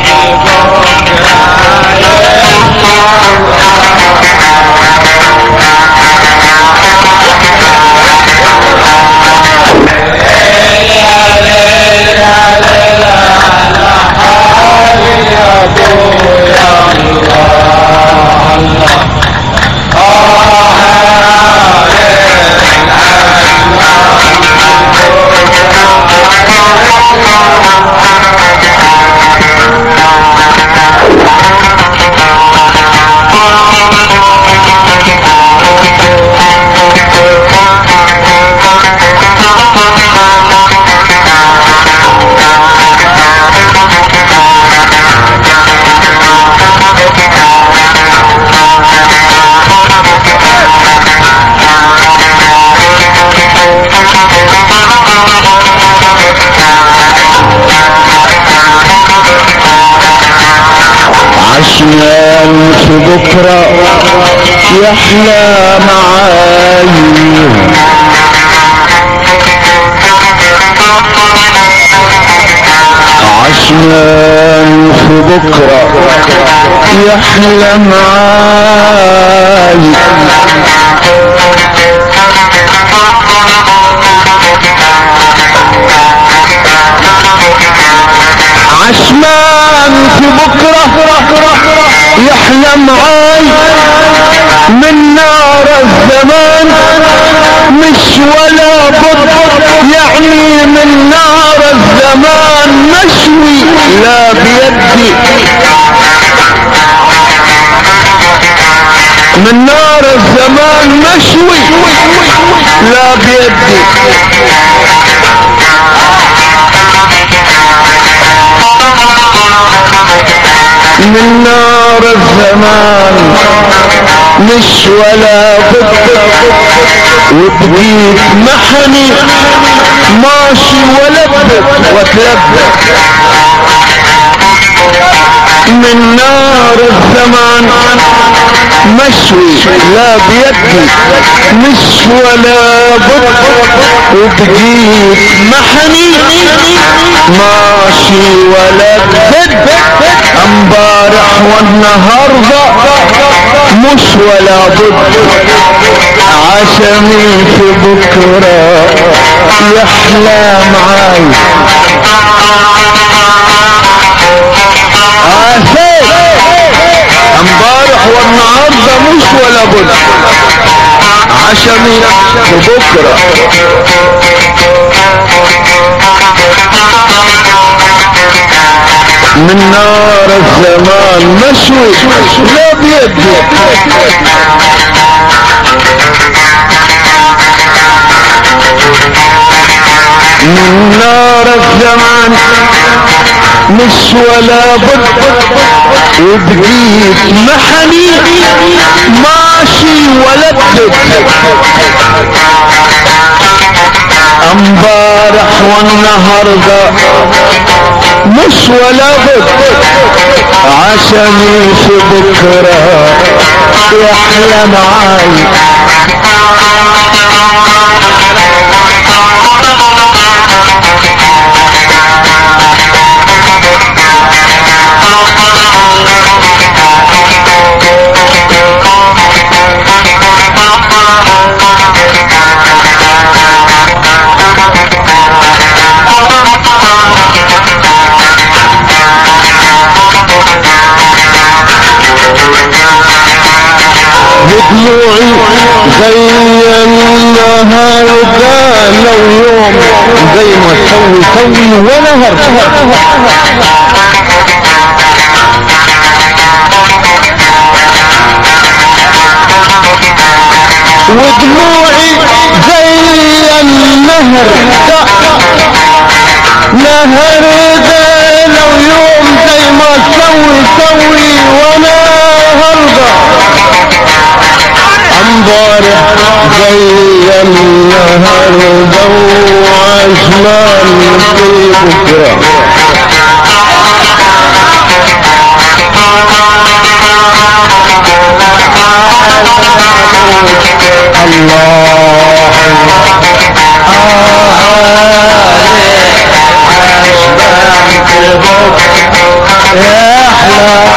عشمان في بكرة يحلى معاي عشمان في بكرة يحلى معاي عشمان في بكرة يحلم عاي من نار الزمان مش ولا بد يعني من نار الزمان مشوي لا بيدي من نار الزمان مشوي لا بيدي من نار الزمان مش ولا بد وبقيت محني ماشي ولبت وتلبت من نار الزمان مشوي لا بيدي مش ولا بد وبقيت محني ماشي ولا بد امبارح والنهارده مش ولا بد عشمي في بكره يحلى معاي عسير امبارح والنهارده مش ولا بد عشمي في بكره من نار الزمان مشوي لا بيدي من نار الزمان مش ولا بد وبقيت محني ماشي ولدت امبارح والنهارده مش ولا بد عشمي في بكره يحلى معاي بدموعي زي النهار ده لو يوم زي ما تسوي سوي ونهر ودموعي زي النهر ده نهر ده لو يوم زي ما تسوي سوي ونهر ده امبارح زي النهر ضو عشمان في بكره الله احلى